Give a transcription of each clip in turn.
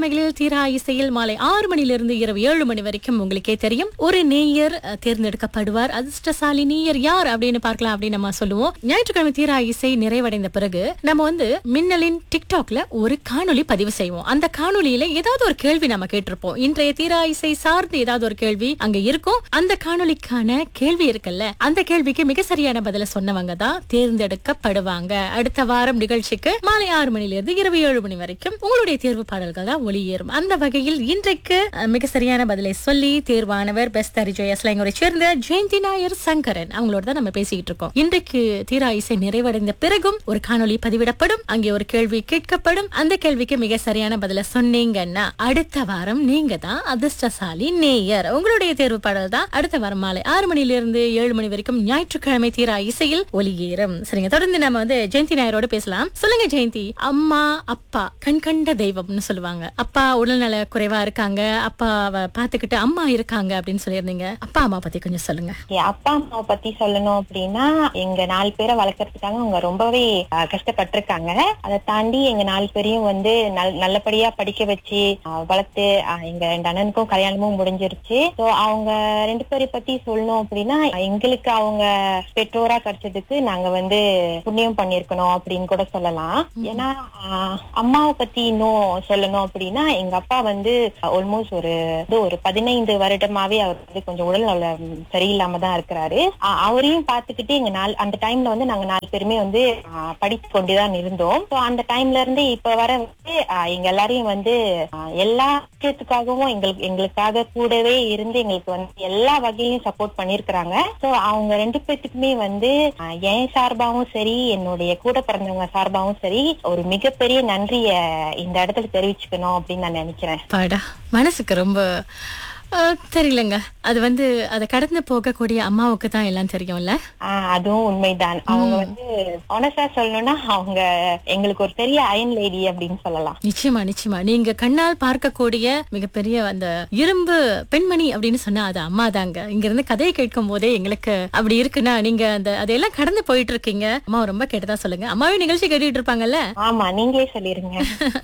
ஞாயிற்றுக்கிழமைகளில் தீரா இசையில் மாலை ஆறு மணிலிருந்து இரவு ஏழு மணி வரைக்கும் உங்களுக்கே தெரியும் ஒரு நேயர் அஹ், தேர்ந்தெடுக்கப்படுவார் அதிர்ஷ்டசாலி நேயர் யார் அப்படின்னு பார்க்கலாம் அப்படின்னு நம்ம சொல்லுவோம் ஞாயிற்றுக்கிழமை தீரா இசை நிறைவடைந்த பிறகு நம்ம வந்து மின்னலின் டிக்டாக்ல ஒரு காணொளி பதிவு செய்வோம் அந்த காணொளியில ஏதாவது ஒரு கேள்வி நம்ம கேட்டிருப்போம் இன்றைய தீரா இசை சார்ந்து ஏதாவது ஒரு கேள்வி அங்க இருக்கும் அந்த காணொளிக்கான கேள்வி இருக்குல்ல அந்த கேள்விக்கு மிக சரியான பதில சொன்னவங்க தான் தேர்ந்தெடுக்கப்படுவாங்க அடுத்த வாரம் நிகழ்ச்சிக்கு மாலை ஆறு மணிலிருந்து இரவு ஏழு மணி வரைக்கும் உங்களுடைய தேர்வு பாடல்கள் தான் ஒளியேறும் அந்த வகையில் இன்றைக்கு அஹ், மிக சரியான பதிலை சொல்லி தேர்வானவர் பெஸ்ட் அரிஜோய் அஸ்லாங்கரை சேர்ந்த ஜெயந்தி நாயர் சங்கரன் அவங்களோட தான் நம்ம பேசிக்கிட்டு இருக்கோம் இன்றைக்கு தீரா இசை நிறைவடைந்த பிறகும் ஒரு காணொளி பதிவிடப்படும் அங்கே ஒரு கேள்வி கேட்கப்படும் அந்த கேள்விக்கு மிக சரியான பதில சொன்னீங்கன்னா அடுத்த வாரம் நீங்க தான் அதிர்ஷ்டசாலி நேயர் உங்களுடைய தேர்வு பாடல் தான் அடுத்த வாரம் மாலை ஆறு மணிலிருந்து ஏழு மணி வரைக்கும் ஞாயிற்றுக்கிழமை தீரா இசையில் ஒளியேறும் சரிங்க தொடர்ந்து நம்ம வந்து ஜெயந்தி நாயரோட பேசலாம் சொல்லுங்க ஜெயந்தி அம்மா அப்பா கண் கண்ட தெய்வம்னு சொல்லுவாங்க அப்பா உடல்நல குறைவா இருக்காங்க அப்பாவை பாத்துக்கிட்டு அம்மா இருக்காங்க அப்படின்னு சொல்லியிருந்தீங்க அப்பா அம்மா பத்தி கொஞ்சம் சொல்லுங்க என் அப்பா அம்மாவை பத்தி சொல்லணும் அப்படின்னா எங்க நாலு பேரை வளர்க்கறதுக்காக அவங்க ரொம்பவே அஹ், கஷ்டப்பட்டிருக்காங்க அதை தாண்டி எங்க நாலு பேரையும் வந்து நல்- நல்லபடியா படிக்க வச்சு அஹ், வளர்த்து அஹ், எங்க ரெண்டு அண்ணனுக்கும் கல்யாணமும் முடிஞ்சிருச்சு ஸோ அவங்க ரெண்டு பேரை பத்தி சொல்லணும் அப்படின்னா எங்களுக்கு அவங்க பெற்றோரா கிடைச்சதுக்கு நாங்க வந்து புண்ணியம் பண்ணிருக்கணும் அப்படின்னு கூட சொல்லலாம் ஏன்னா ஆஹ், அம்மாவை பத்தி இன்னும் சொல்லணும் அப்படின்னா எங்க அப்பா வந்து ஆல்மோஸ்ட் ஒரு இது ஒரு பதினைந்து வருடமாவே அவர் வந்து கொஞ்சம் உடல் நலம் சரியில்லாம தான் இருக்கிறாரு ஆஹ், அவரையும் பார்த்துக்கிட்டு எங்க நாள் அந்த டைம்ல வந்து நாங்க நாலு பேருமே வந்து ஆஹ், படித்து கொண்டுதான் இருந்தோம் ஸோ அந்த டைம்ல இருந்து இப்ப வர வந்து ஆஹ், எங்க எல்லாரையும் வந்து ஆஹ், எல்லா விஷயத்துக்காகவும் எங்களுக்கு எங்களுக்காக கூடவே இருந்து எங்களுக்கு வந்து எல்லா வகையிலும் சப்போர்ட் பண்ணிருக்கிறாங்க ஸோ அவங்க ரெண்டு பேத்துக்குமே வந்து ஆஹ், என் சார்பாவும் சரி என்னுடைய கூட பிறந்தவங்க சார்பாவும் சரி ஒரு மிகப்பெரிய நன்றிய இந்த இடத்துல தெரிவிச்சுக்கணும் அப்படின்னு நான் நினைக்கிறேன் பாடா மனசுக்கு ரொம்ப அஹ், தெரியலங்க அது வந்து அதை கடந்து போகக்கூடிய அம்மாவுக்கு தான் எல்லாம் தெரியும்ல ஆஹ் அதுவும் உண்மைதான் அவங்க வந்து ஆனஸ்டா சொல்லணும்னா அவங்க எங்களுக்கு ஒரு பெரிய அயன் லேடி அப்படின்னு சொல்லலாம் நிச்சயமா நிச்சயமா நீங்க கண்ணால் பார்க்கக்கூடிய மிகப்பெரிய அந்த இரும்பு பெண்மணி அப்படின்னு சொன்னா அது அம்மா தாங்க இங்க இருந்து கதையை கேட்கும் போதே எங்களுக்கு அப்படி இருக்குன்னா நீங்க அந்த அதையெல்லாம் கடந்து போயிட்டு இருக்கீங்க அம்மா ரொம்ப கேட்டதா சொல்லுங்க அம்மாவே நிகழ்ச்சி கேட்டுட்டு இருப்பாங்கல்ல ஆமா நீங்களே சொல்லிருங்க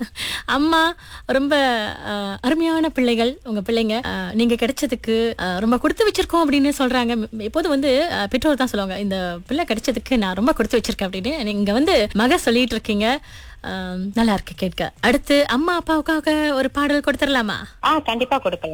அம்மா ரொம்ப அஹ், அருமையான பிள்ளைகள் உங்க பிள்ளைங்க அஹ், நீங்க கிடைச்சதுக்கு அஹ், ரொம்ப கொடுத்து வச்சிருக்கோம் அப்படின்னு சொல்றாங்க ம், எப்போதும் வந்து அஹ், பெற்றோர் தான் சொல்லுவாங்க இந்த பிள்ளை கிடைச்சதுக்கு நான் ரொம்ப கொடுத்து வச்சிருக்கேன் அப்படின்னு நீங்க வந்து மக சொல்லிட்டு இருக்கீங்க அஹ், நல்லா இருக்கு கேட்க அடுத்து அம்மா அப்பாவுக்காக ஒரு பாடல் கொடுத்துடலாமா ஆஹ் கண்டிப்பா கொடுக்கலாம்